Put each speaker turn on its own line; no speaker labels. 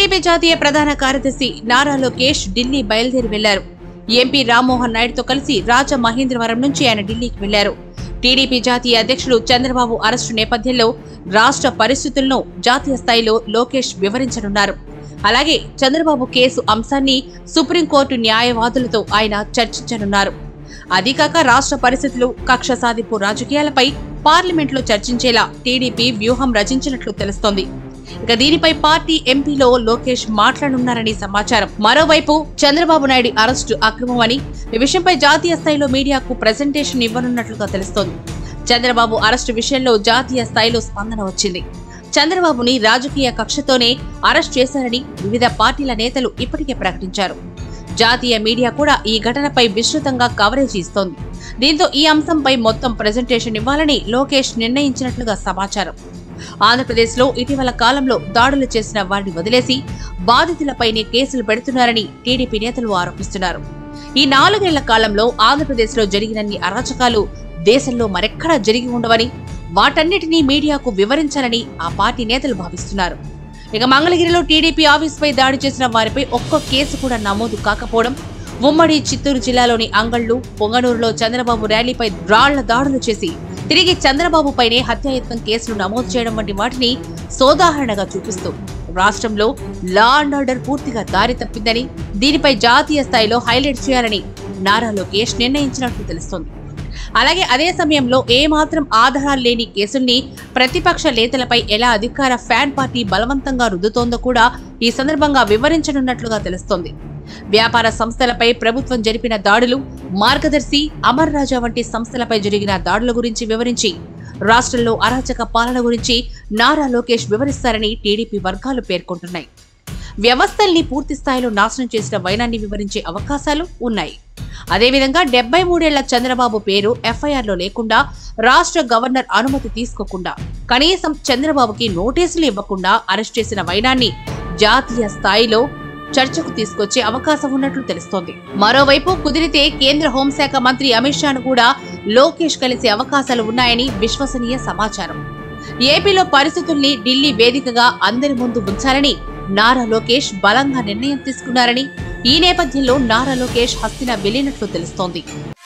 TDP జాతీయ ప్రధాన కార్యదర్శి నారా లోకేష్ ఢిల్లీ బయలుదేరి వెళ్లారు ఎంపీ రామ్మోహన్ నాయుడుతో కలిసి రాజ మహేంద్రవరం నుంచి ఆయన ఢిల్లీకి వెళ్లారు టీడీపీ జాతీయ అధ్యక్షుడు చంద్రబాబు అరెస్టు నేపథ్యంలో రాష్ట్ర పరిస్థితులను జాతీయ స్థాయిలో లోకేష్ వివరించనున్నారు అలాగే చంద్రబాబు కేసు అంశాన్ని సుప్రీంకోర్టు న్యాయవాదులతో ఆయన చర్చించనున్నారు అదీకాక రాష్ట్ర పరిస్థితులు కక్ష సాధింపు రాజకీయాలపై పార్లమెంట్లో చర్చించేలా టీడీపీ వ్యూహం రచించినట్లు తెలుస్తోంది ఇక దీనిపై పార్టీ ఎంపీలో లోకేష్ మాట్లాడనున్నారని సమాచారం మరోవైపు చంద్రబాబు నాయుడు అరెస్టు అక్రమమని ఈ విషయంపై జాతీయ స్థాయిలో మీడియాకు ప్రెజెంటేషన్ ఇవ్వనున్నట్లుగా తెలుస్తోంది చంద్రబాబు అరెస్టు విషయంలో జాతీయ స్థాయిలో స్పందన వచ్చింది చంద్రబాబుని రాజకీయ కక్షతోనే అరెస్ట్ చేశారని వివిధ పార్టీల నేతలు ఇప్పటికే ప్రకటించారు జాతీయ మీడియా కూడా ఈ ఘటనపై విస్తృతంగా కవరేజ్ ఇస్తోంది దీంతో ఈ అంశంపై మొత్తం ప్రెజెంటేషన్ ఇవ్వాలని లోకేష్ నిర్ణయించినట్లుగా సమాచారం ఆంధ్రప్రదేశ్లో ఇటీవల కాలంలో దాడులు చేసిన వారిని వదిలేసి బాధితులపైనే కేసులు పెడుతున్నారని టీడీపీ నేతలు ఆరోపిస్తున్నారు ఈ నాలుగేళ్ల కాలంలో ఆంధ్రప్రదేశ్లో జరిగినన్ని అరాచకాలు దేశంలో మరెక్కడా జరిగి ఉండవని వాటన్నిటినీ మీడియాకు వివరించాలని ఆ పార్టీ నేతలు భావిస్తున్నారు ఇక మంగళగిరిలో టీడీపీ ఆఫీసుపై దాడి చేసిన వారిపై ఒక్క కేసు కూడా నమోదు కాకపోవడం ఉమ్మడి చిత్తూరు జిల్లాలోని అంగళ్లు పొంగనూరులో చంద్రబాబు ర్యాలీపై రాళ్ల దాడులు చేసి తిరిగి చంద్రబాబుపైనే హత్యాయత్నం కేసులు నమోదు చేయడం వంటి వాటిని సోదాహరణగా చూపిస్తూ రాష్ట్రంలో లా అండ్ ఆర్డర్ పూర్తిగా దారి తప్పిందని దీనిపై జాతీయ స్థాయిలో హైలైట్ చేయాలని నారా లోకేష్ నిర్ణయించినట్లు తెలుస్తోంది అలాగే అదే సమయంలో ఏమాత్రం ఆధారాలు లేని కేసుల్ని ప్రతిపక్ష నేతలపై ఎలా అధికార ఫ్యాన్ పార్టీ బలవంతంగా రుద్దుతోందో కూడా ఈ సందర్భంగా వివరించనున్నట్లుగా తెలుస్తోంది వ్యాపార సంస్థలపై ప్రభుత్వం జరిపిన దాడులు మార్గదర్శి అమర్ రాజా వంటి సంస్థలపై జరిగిన దాడుల గురించి వివరించి రాష్ట్రంలో అరాచక పాలన గురించి నారా లోకేష్ వివరిస్తారని టీడీపీ వర్గాలు పేర్కొంటున్నాయి వ్యవస్థల్ని పూర్తి స్థాయిలో నాశనం చేసిన వైనాన్ని వివరించే అవకాశాలు ఉన్నాయి అదేవిధంగా డెబ్బై మూడేళ్ల చంద్రబాబు పేరు ఎఫ్ఐఆర్లో లేకుండా రాష్ట్ర గవర్నర్ అనుమతి తీసుకోకుండా కనీసం చంద్రబాబుకి నోటీసులు ఇవ్వకుండా అరెస్ట్ చేసిన వైనాన్ని జాతీయ స్థాయిలో చర్చకు తీసుకొచ్చే అవకాశం ఉన్నట్లు తెలుస్తోంది మరోవైపు కుదిరితే కేంద్ర హోంశాఖ మంత్రి అమిత్ షాను కూడా లోకేష్ కలిసే అవకాశాలు ఉన్నాయని విశ్వసనీయ సమాచారం ఏపీలో పరిస్థితుల్ని ఢిల్లీ వేదికగా అందరి ముందు ఉంచాలని నారా లోకేష్ బలంగా నిర్ణయం తీసుకున్నారని ఈ నేపథ్యంలో నారా లోకేష్ హస్తిన వెళ్లినట్లు తెలుస్తోంది